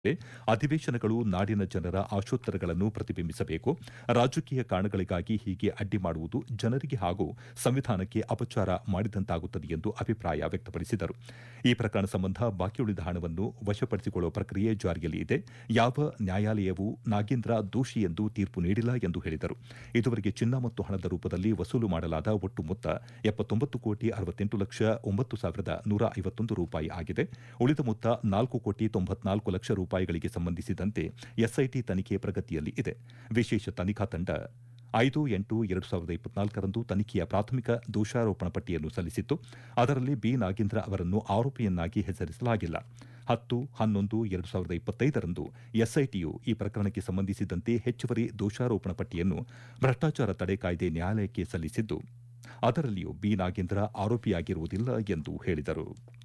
ಅಧಿವೇಶನಗಳು ನಾಡಿನ ಜನರ ಆಶೋತ್ತರಗಳನ್ನು ಪ್ರತಿಬಿಂಬಿಸಬೇಕು ರಾಜಕೀಯ ಕಾರಣಗಳಿಗಾಗಿ ಹೀಗೆ ಅಡ್ಡಿ ಮಾಡುವುದು ಜನರಿಗೆ ಹಾಗೂ ಸಂವಿಧಾನಕ್ಕೆ ಅಪಚಾರ ಮಾಡಿದಂತಾಗುತ್ತದೆ ಎಂದು ಅಭಿಪ್ರಾಯ ವ್ಯಕ್ತಪಡಿಸಿದರು ಈ ಪ್ರಕರಣ ಸಂಬಂಧ ಬಾಕಿ ಉಳಿದ ಹಣವನ್ನು ವಶಪಡಿಸಿಕೊಳ್ಳುವ ಪ್ರಕ್ರಿಯೆ ಜಾರಿಯಲ್ಲಿ ಇದೆ ಯಾವ ನ್ಯಾಯಾಲಯವೂ ನಾಗೇಂದ್ರ ದೋಷಿ ಎಂದು ತೀರ್ಪು ನೀಡಿಲ್ಲ ಎಂದು ಹೇಳಿದರು ಇದುವರೆಗೆ ಚಿನ್ನ ಮತ್ತು ಹಣದ ರೂಪದಲ್ಲಿ ವಸೂಲು ಮಾಡಲಾದ ಒಟ್ಟು ಮೊತ್ತ ಎಪ್ಪತ್ತೊಂಬತ್ತು ಕೋಟಿ ಅರವತ್ತೆಂಟು ಲಕ್ಷ ಒಂಬತ್ತು ಸಾವಿರದ ನೂರ ಐವತ್ತೊಂದು ರೂಪಾಯಿ ಆಗಿದೆ ಉಳಿದ ಮೊತ್ತ ನಾಲ್ಕು ಕೋಟಿ ತೊಂಬತ್ನಾಲ್ಕು ಲಕ್ಷ ರೂಪಾಯಿಗಳಿಗೆ ಸಂಬಂಧಿಸಿದಂತೆ ಎಸ್ಐಟಿ ತನಿಖೆ ಪ್ರಗತಿಯಲ್ಲಿ ಇದೆ ವಿಶೇಷ ತನಿಖಾ ತಂಡ ಐದು ಎಂಟು ಎರಡು ಸಾವಿರದ ಇಪ್ಪತ್ನಾಲ್ಕರಂದು ತನಿಖೆಯ ಪ್ರಾಥಮಿಕ ದೋಷಾರೋಪಣಾ ಪಟ್ಟಿಯನ್ನು ಸಲ್ಲಿಸಿತ್ತು ಅದರಲ್ಲಿ ಬಿ ನಾಗೇಂದ್ರ ಅವರನ್ನು ಆರೋಪಿಯನ್ನಾಗಿ ಹೆಸರಿಸಲಾಗಿಲ್ಲ ಹತ್ತು ಹನ್ನೊಂದು ಎರಡು ಸಾವಿರದ ಇಪ್ಪತ್ತೈದರಂದು ಎಸ್ಐಟಿಯು ಈ ಪ್ರಕರಣಕ್ಕೆ ಸಂಬಂಧಿಸಿದಂತೆ ಹೆಚ್ಚುವರಿ ದೋಷಾರೋಪಣಾ ಪಟ್ಟಿಯನ್ನು ಭ್ರಷ್ಟಾಚಾರ ತಡೆ ಕಾಯ್ದೆ ನ್ಯಾಯಾಲಯಕ್ಕೆ ಸಲ್ಲಿಸಿದ್ದು ಅದರಲ್ಲಿಯೂ ಬಿ ನಾಗೇಂದ್ರ ಆರೋಪಿಯಾಗಿರುವುದಿಲ್ಲ ಎಂದು ಹೇಳಿದರು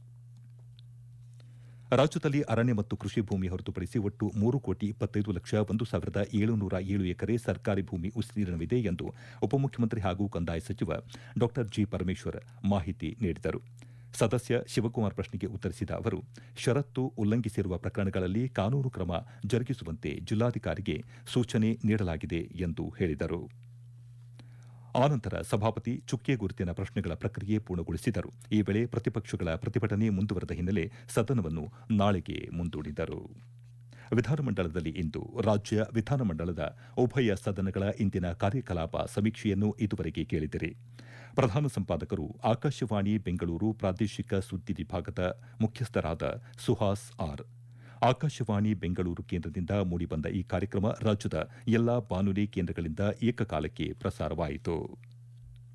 ರಾಜ್ಯದಲ್ಲಿ ಅರಣ್ಯ ಮತ್ತು ಕೃಷಿ ಭೂಮಿ ಹೊರತುಪಡಿಸಿ ಒಟ್ಟು ಮೂರು ಕೋಟಿ ಇಪ್ಪತ್ತೈದು ಲಕ್ಷ ಒಂದು ಸಾವಿರದ ಏಳುನೂರ ಏಳು ಎಕರೆ ಸರ್ಕಾರಿ ಭೂಮಿ ವಿಸ್ತೀರ್ಣವಿದೆ ಎಂದು ಉಪಮುಖ್ಯಮಂತ್ರಿ ಹಾಗೂ ಕಂದಾಯ ಸಚಿವ ಡಾ ಜಿ ಪರಮೇಶ್ವರ್ ಮಾಹಿತಿ ನೀಡಿದರು ಸದಸ್ಯ ಶಿವಕುಮಾರ್ ಪ್ರಶ್ನೆಗೆ ಉತ್ತರಿಸಿದ ಅವರು ಷರತ್ತು ಉಲ್ಲಂಘಿಸಿರುವ ಪ್ರಕರಣಗಳಲ್ಲಿ ಕಾನೂನು ಕ್ರಮ ಜರುಗಿಸುವಂತೆ ಜಿಲ್ಲಾಧಿಕಾರಿಗೆ ಸೂಚನೆ ನೀಡಲಾಗಿದೆ ಎಂದು ಹೇಳಿದರು ಆನಂತರ ಸಭಾಪತಿ ಚುಕ್ಕೆ ಗುರುತಿನ ಪ್ರಶ್ನೆಗಳ ಪ್ರಕ್ರಿಯೆ ಪೂರ್ಣಗೊಳಿಸಿದರು ಈ ವೇಳೆ ಪ್ರತಿಪಕ್ಷಗಳ ಪ್ರತಿಭಟನೆ ಮುಂದುವರೆದ ಹಿನ್ನೆಲೆ ಸದನವನ್ನು ನಾಳೆಗೆ ಮುಂದೂಡಿದರು ವಿಧಾನಮಂಡಲದಲ್ಲಿ ಇಂದು ರಾಜ್ಯ ವಿಧಾನಮಂಡಲದ ಉಭಯ ಸದನಗಳ ಇಂದಿನ ಕಾರ್ಯಕಲಾಪ ಸಮೀಕ್ಷೆಯನ್ನು ಇದುವರೆಗೆ ಕೇಳಿದಿರಿ ಪ್ರಧಾನ ಸಂಪಾದಕರು ಆಕಾಶವಾಣಿ ಬೆಂಗಳೂರು ಪ್ರಾದೇಶಿಕ ಸುದ್ದಿ ವಿಭಾಗದ ಮುಖ್ಯಸ್ಥರಾದ ಸುಹಾಸ್ ಆರ್ ಆಕಾಶವಾಣಿ ಬೆಂಗಳೂರು ಕೇಂದ್ರದಿಂದ ಮೂಡಿಬಂದ ಈ ಕಾರ್ಯಕ್ರಮ ರಾಜ್ಯದ ಎಲ್ಲಾ ಬಾನುಲಿ ಕೇಂದ್ರಗಳಿಂದ ಏಕಕಾಲಕ್ಕೆ ಪ್ರಸಾರವಾಯಿತು